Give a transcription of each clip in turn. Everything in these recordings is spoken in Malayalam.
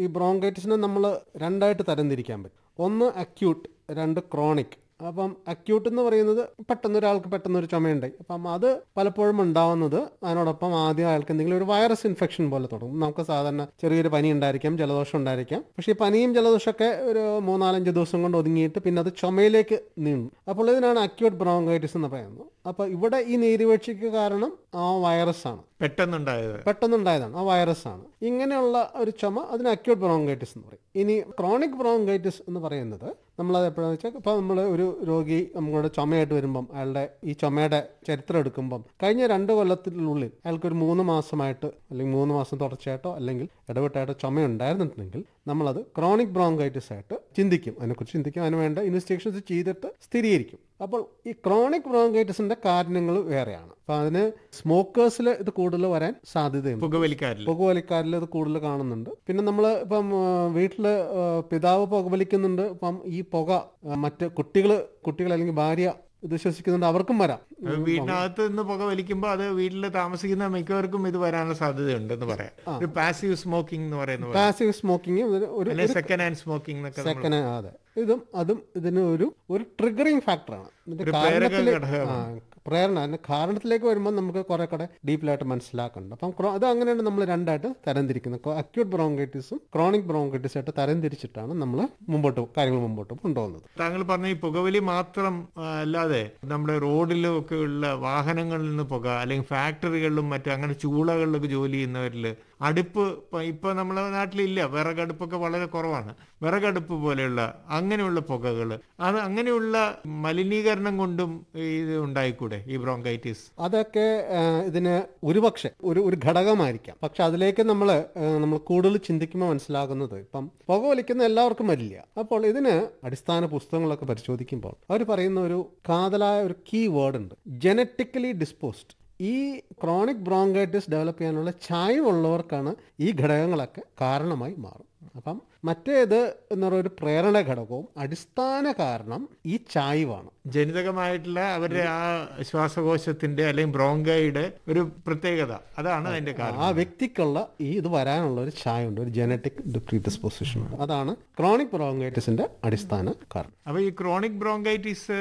ഈ ബ്രോങ്കൈറ്റിസിനെ നമ്മൾ രണ്ടായിട്ട് തരംതിരിക്കാൻ പറ്റും ഒന്ന് അക്യൂട്ട് രണ്ട് ക്രോണിക് അപ്പം അക്യൂട്ട് എന്ന് പറയുന്നത് പെട്ടെന്ന് ഒരാൾക്ക് പെട്ടെന്ന് ഒരു ചുമയുണ്ടായി അപ്പം അത് പലപ്പോഴും ഉണ്ടാവുന്നത് അതിനോടൊപ്പം ആദ്യം അയാൾക്ക് എന്തെങ്കിലും ഒരു വൈറസ് ഇൻഫെക്ഷൻ പോലെ തുടങ്ങും നമുക്ക് സാധാരണ ചെറിയൊരു പനി ഉണ്ടായിരിക്കാം ജലദോഷം ഉണ്ടായിരിക്കാം പക്ഷേ ഈ പനിയും ജലദോഷമൊക്കെ ഒരു മൂന്നാലഞ്ച് ദിവസം കൊണ്ട് ഒതുങ്ങിയിട്ട് പിന്നെ അത് ചുമയിലേക്ക് നീങ്ങും അപ്പോൾ ഇതിനാണ് അക്യൂട്ട് ബ്രോങ്കൈറ്റിസ് എന്ന് പറയുന്നത് അപ്പോൾ ഇവിടെ ഈ നീരുവീഴ്ചയ്ക്ക് കാരണം ആ വൈറസ് ആണ് പെട്ടെന്നുണ്ടായത് പെട്ടെന്നുണ്ടായതാണ് ആ വൈറസ് ആണ് ഇങ്ങനെയുള്ള ഒരു ചുമ അതിന് അക്യൂട്ട് ബ്രോങ്കൈറ്റിസ് എന്ന് പറയും ഇനി ക്രോണിക് ബ്രോങ്കൈറ്റിസ് എന്ന് പറയുന്നത് നമ്മളത് എപ്പോഴാണെന്ന് വെച്ചാൽ ഇപ്പോൾ നമ്മൾ ഒരു രോഗി നമ്മുടെ ചുമയായിട്ട് വരുമ്പം അയാളുടെ ഈ ചുമയുടെ ചരിത്രം എടുക്കുമ്പം കഴിഞ്ഞ രണ്ട് കൊല്ലത്തിനുള്ളിൽ അയാൾക്ക് ഒരു മൂന്ന് മാസമായിട്ട് അല്ലെങ്കിൽ മൂന്ന് മാസം തുടർച്ചയായിട്ടോ അല്ലെങ്കിൽ ഇടവിട്ടായിട്ടോ ചുമ ഉണ്ടായിരുന്നിട്ടുണ്ടെങ്കിൽ നമ്മളത് ക്രോണിക് ബ്രോങ്കൈറ്റിസ് ആയിട്ട് ചിന്തിക്കും അതിനെക്കുറിച്ച് ചിന്തിക്കും അതിന് വേണ്ട ഇൻവെസ്റ്റിഗേഷൻസ് ചെയ്തിട്ട് സ്ഥിരീകരിക്കും അപ്പോൾ ഈ ക്രോണിക് ബ്രോങ്കൈറ്റിസിന്റെ കാരണങ്ങൾ വേറെയാണ് അപ്പോൾ അതിന് സ്മോക്കേഴ്സിൽ ഇത് കൂടുതൽ വരാൻ സാധ്യതയുണ്ട് പുകവലിക്കാരിൽ പുകവലിക്കാരിൽ ഇത് കൂടുതൽ കാണുന്നുണ്ട് പിന്നെ നമ്മൾ ഇപ്പം വീട്ടിൽ പിതാവ് പുകവലിക്കുന്നുണ്ട് ഇപ്പം ഈ പുക ആ, മറ്റ് കുട്ടികൾ കുട്ടികൾ അല്ലെങ്കിൽ ഭാര്യ ഇത് ശ്വസിക്കുന്നുണ്ട് അവർക്കും വരാം വീടിനകത്ത് നിന്ന് പുക വലിക്കുമ്പോൾ അത് വീട്ടിൽ താമസിക്കുന്ന മിക്കവർക്കും ഇത് വരാനുള്ള സാധ്യതയുണ്ടെന്ന് പറയാം ഒരു പാസീവ് സ്മോക്കിംഗ് എന്ന് പറയുന്ന പോലെ പാസീവ് സ്മോക്കിംഗ് ഒരു അല്ലെ സെക്കൻഡ് ഹാൻഡ് സ്മോക്കിംഗ് എന്നൊക്കെ നമ്മൾ സെക്കൻഡ് അതെ ഇതും അതും ഇതിന് ഒരു ഒരു ട്രിഗറിങ് ഫാക്ടറാണ് ഇതിന്റെ ഒരു പ്രേരക കാരണത്തിലേക്ക് ഘടകമാണ്. ആ, പ്രേരണ അതിന്റെ കാരണത്തിലേക്ക് വരുമ്പോൾ നമുക്ക് കുറെ കൂടെ ഡീപ്പിലായിട്ട് മനസ്സിലാക്കുന്നുണ്ട് അപ്പം ക്രോ- അത് അങ്ങനെയാണ് നമ്മൾ രണ്ടായിട്ട് തരംതിരിക്കുന്നത് അക്യൂട്ട് ബ്രോങ്കൈറ്റിസും ക്രോണിക് ബ്രോങ്കൈറ്റിസും ആയിട്ട് തരംതിരിച്ചിട്ടാണ് നമ്മൾ മുമ്പോട്ട് കാര്യങ്ങൾ മുമ്പോട്ട് കൊണ്ടുപോകുന്നത് താങ്കൾ പറഞ്ഞ ഈ പുകവലി മാത്രം ആ, അല്ലാതെ നമ്മുടെ റോഡിലും ഒക്കെ ഉള്ള വാഹനങ്ങളിൽ നിന്ന് പുക അല്ലെങ്കിൽ ഫാക്ടറികളിലും മറ്റും അങ്ങനെ ചൂളകളിലൊക്കെ ജോലി ചെയ്യുന്നവരിൽ അടുപ്പ് ഇപ്പൊ- ഇപ്പൊ നമ്മുടെ നാട്ടിലില്ല വിറകടുപ്പൊക്കെ വളരെ കുറവാണ് വിറകടുപ്പ് പോലെയുള്ള അങ്ങനെയുള്ള പുകകൾ അത് അങ്ങനെയുള്ള മലിനീകരണം കൊണ്ടും ഇത് ഉണ്ടായിക്കൂടെ ഈ ബ്രോങ്കൈറ്റിസ് അതൊക്കെ ആ, ഇതിന് ഒരുപക്ഷെ ഒരു ഒരു ഘടകമായിരിക്കാം പക്ഷെ അതിലേക്ക് നമ്മൾ നമ്മൾ കൂടുതൽ ചിന്തിക്കുമ്പോൾ മനസ്സിലാകുന്നത് ഇപ്പം പുക വലിക്കുന്ന എല്ലാവർക്കും വരില്ല അപ്പോൾ ഇതിന് അടിസ്ഥാന പുസ്തകങ്ങളൊക്കെ പരിശോധിക്കുമ്പോൾ അവർ പറയുന്ന ഒരു കാതലായ ഒരു കീ വേർഡ് ഉണ്ട് ജനറ്റിക്കലി ഡിസ്പോസ്ഡ് ഈ ക്രോണിക് ബ്രോങ്കൈറ്റിസ് ഡെവലപ്പ് ചെയ്യാനുള്ള ചായവുള്ളവർക്കാണ് ഈ ഘടകങ്ങളൊക്കെ കാരണമായി മാറും അപ്പം മറ്റേത് എന്ന് പറയുന്ന ഒരു പ്രേരണ ഘടകവും അടിസ്ഥാന കാരണം ഈ ചായ്വാണ് ജനിതകമായിട്ടുള്ള അവരുടെ ആ ശ്വാസകോശത്തിന്റെ അല്ലെങ്കിൽ ബ്രോങ്കയുടെ ഒരു പ്രത്യേകത അതാണ് അതിന്റെ കാരണം ആ വ്യക്തിക്കുള്ള ഈ ഇത് വരാനുള്ള ഒരു ചായ ഉണ്ട് ഒരു ജനറ്റിക് പ്രീഡിസ്പോസിഷൻ ഉണ്ട് അതാണ് ക്രോണിക് ബ്രോങ്കൈറ്റിസിന്റെ അടിസ്ഥാന കാരണം അപ്പൊ ഈ ക്രോണിക് ബ്രോങ്കൈറ്റിസ്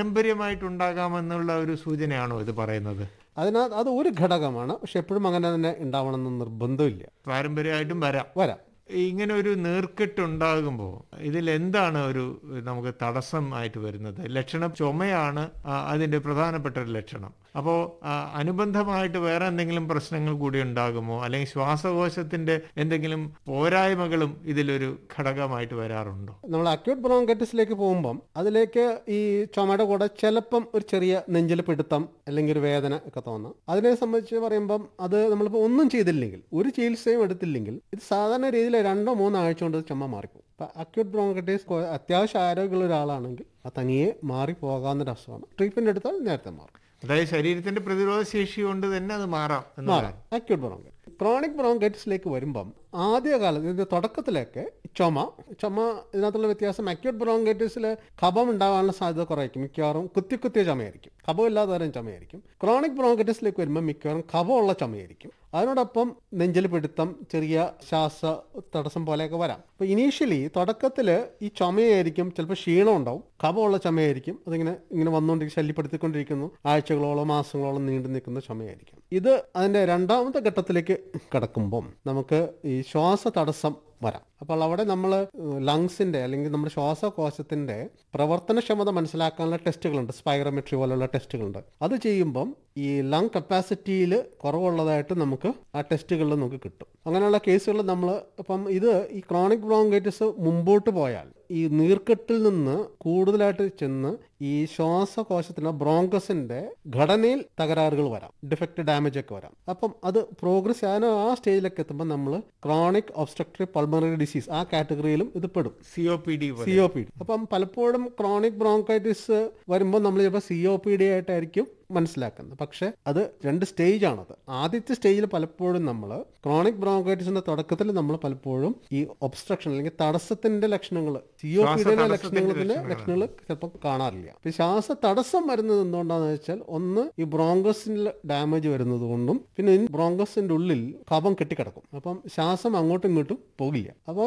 പാരമ്പര്യമായിട്ടുണ്ടാകാമെന്നുള്ള ഒരു സൂചനയാണോ ഇത് പറയുന്നത് അതിനകത്ത് അത് ഒരു ഘടകമാണ് പക്ഷെ എപ്പോഴും അങ്ങനെ തന്നെ ഉണ്ടാവണമെന്ന് നിർബന്ധമില്ല പാരമ്പര്യമായിട്ടും വരാം വരാം ഇങ്ങനെ ഒരു നീർക്കെട്ട് ഉണ്ടാകുമ്പോൾ ഇതിൽ എന്താണ് ഒരു നമുക്ക് തടസ്സം ആയിട്ട് വരുന്നത് ലക്ഷണം ചുമയാണ് ആ, അതിന്റെ പ്രധാനപ്പെട്ട ഒരു ലക്ഷണം അപ്പോൾ അനുബന്ധമായിട്ട് വേറെ എന്തെങ്കിലും പ്രശ്നങ്ങൾ കൂടി ഉണ്ടാകുമോ അല്ലെങ്കിൽ ശ്വാസകോശത്തിന്റെ എന്തെങ്കിലും പോരായ്മകളും ഇതിലൊരു ഘടകമായിട്ട് വരാറുണ്ടോ നമ്മൾ അക്യൂട്ട് ബ്രോങ്കൈറ്റിസിലേക്ക് പോകുമ്പം അതിലേക്ക് ഈ ചുമയുടെ കൂടെ ചിലപ്പം ഒരു ചെറിയ നെഞ്ചിൽ പിടുത്തം അല്ലെങ്കിൽ ഒരു വേദന ഒക്കെ തോന്നാം അതിനെ സംബന്ധിച്ച് പറയുമ്പം അത് നമ്മളിപ്പോൾ ഒന്നും ചെയ്തില്ലെങ്കിൽ ഒരു ചികിത്സയും എടുത്തില്ലെങ്കിൽ ഇത് സാധാരണ രീതിയിൽ രണ്ടോ മൂന്നോ ആഴ്ച കൊണ്ട് ചുമ മാറിപ്പോകും ഇപ്പം അക്യൂട്ട് ബ്രോങ്കൈറ്റിസ് കൊ- അത്യാവശ്യം ആരോഗ്യമുള്ള ഒരാളാണെങ്കിൽ അത് തനിയെ മാറി പോകാവുന്നൊരു അസുഖമാണ് ട്രീറ്റ്മെന്റ് എടുത്താൽ നേരത്തെ മാറും അതായത് ശരീരത്തിന്റെ പ്രതിരോധ ശേഷി കൊണ്ട് തന്നെ അത് മാറാം എന്നതാണ് മാറാം അക്യൂട്ട് ബ്രോങ്കൈറ്റിസ് ക്രോണിക് ബ്രോങ്കൈറ്റിസിലേക്ക് വരുമ്പം ആദ്യകാലത്ത് ഇതിന്റെ തുടക്കത്തിലേക്ക് ചുമ ചുമ ഇതിനകത്തുള്ള വ്യത്യാസം അക്യൂട്ട് ബ്രോങ്കൈറ്റിസിൽ കഫം ഉണ്ടാകാനുള്ള സാധ്യത കുറവായിരിക്കും മിക്കവാറും കുത്തി കുത്തിയ ചുമയായിരിക്കും കഫമില്ലാത്ത തരം ചുമയായിരിക്കും ക്രോണിക് ബ്രോങ്കൈറ്റിസിലേക്ക് വരുമ്പോൾ മിക്കവാറും കഫമുള്ള ചുമയായിരിക്കും അതിനോടൊപ്പം നെഞ്ചിൽ പിടുത്തം ചെറിയ ശ്വാസ തടസ്സം പോലെയൊക്കെ വരാം അപ്പോൾ ഇനീഷ്യലി തുടക്കത്തിൽ ഈ ചുമയായിരിക്കും ചിലപ്പോൾ ക്ഷീണം ഉണ്ടാവും കഫമുള്ള ചുമയായിരിക്കും അതിങ്ങനെ ഇങ്ങനെ വന്നുകൊണ്ടിരിക്കും ശല്യപ്പെടുത്തിക്കൊണ്ടിരിക്കുന്നു ആഴ്ചകളോളം മാസങ്ങളോളം നീണ്ടു നിൽക്കുന്ന ചുമയായിരിക്കും ഇത് അതിൻ്റെ രണ്ടാമത്തെ ഘട്ടത്തിലേക്ക് കിടക്കുമ്പം നമുക്ക് ഈ ശ്വാസ തടസ്സം വരാം അപ്പോൾ അവിടെ നമ്മൾ ലങ്സിൻ്റെ അല്ലെങ്കിൽ നമ്മുടെ ശ്വാസകോശത്തിൻ്റെ പ്രവർത്തനക്ഷമത മനസ്സിലാക്കാനുള്ള ടെസ്റ്റുകളുണ്ട് സ്പൈറോമെട്രി പോലുള്ള ടെസ്റ്റുകളുണ്ട് അത് ചെയ്യുമ്പം ഈ ലങ് കപ്പാസിറ്റിയിൽ കുറവുള്ളതായിട്ട് നമുക്ക് ആ ടെസ്റ്റുകളിൽ നമുക്ക് കിട്ടും അങ്ങനെയുള്ള കേസുകൾ നമ്മൾ ഇപ്പം ഇത് ഈ ക്രോണിക് ബ്രോങ്കൈറ്റിസ് മുമ്പോട്ട് പോയാൽ ഈ നീർക്കെട്ടിൽ നിന്ന് കൂടുതലായിട്ട് ചെന്ന് ഈ ശ്വാസകോശത്തിന് ബ്രോങ്കസിന്റെ ഘടനയിൽ തകരാറുകൾ വരാം ഡിഫക്റ്റ് ഡാമേജ് ഒക്കെ വരാം അപ്പം അത് പ്രോഗ്രസ് ചെയ്യാൻ ആ സ്റ്റേജിലേക്ക് എത്തുമ്പോൾ നമ്മൾ ക്രോണിക് ഒബ്സ്ട്രക്ടറി പൾമണറി ഡിസീസ് ആ കാറ്റഗറിയിലും ഇത് പെടും C O P D C O P D അപ്പം പലപ്പോഴും ക്രോണിക് ബ്രോങ്കൈറ്റിസ് വരുമ്പോൾ നമ്മൾ ചിലപ്പോൾ സി ഒ പി ഡി ആയിട്ടായിരിക്കും മനസ്സിലാക്കുന്നത് പക്ഷെ അത് രണ്ട് സ്റ്റേജ് ആണത് ആദ്യത്തെ സ്റ്റേജിൽ പലപ്പോഴും നമ്മൾ ക്രോണിക് ബ്രോങ്കൈറ്റിസിന്റെ തുടക്കത്തിൽ നമ്മൾ പലപ്പോഴും ഈ ഒബ്സ്ട്രക്ഷൻ അല്ലെങ്കിൽ തടസ്സത്തിന്റെ ലക്ഷണങ്ങൾ സി ഒ പി ഡിയുടെ ലക്ഷണങ്ങളുടെ ലക്ഷണങ്ങൾ ചിലപ്പോൾ കാണാറില്ല അപ്പൊ ശ്വാസ തടസ്സം വരുന്നത് എന്തുകൊണ്ടാന്ന് വെച്ചാൽ ഒന്ന് ഈ ബ്രോങ്കസിൽ ഡാമേജ് വരുന്നത് കൊണ്ടും പിന്നെ ഈ ബ്രോങ്കസിന്റെ ഉള്ളിൽ കഫം കെട്ടിക്കിടക്കും അപ്പം ശ്വാസം അങ്ങോട്ടും ഇങ്ങോട്ടും പോകില്ല അപ്പോൾ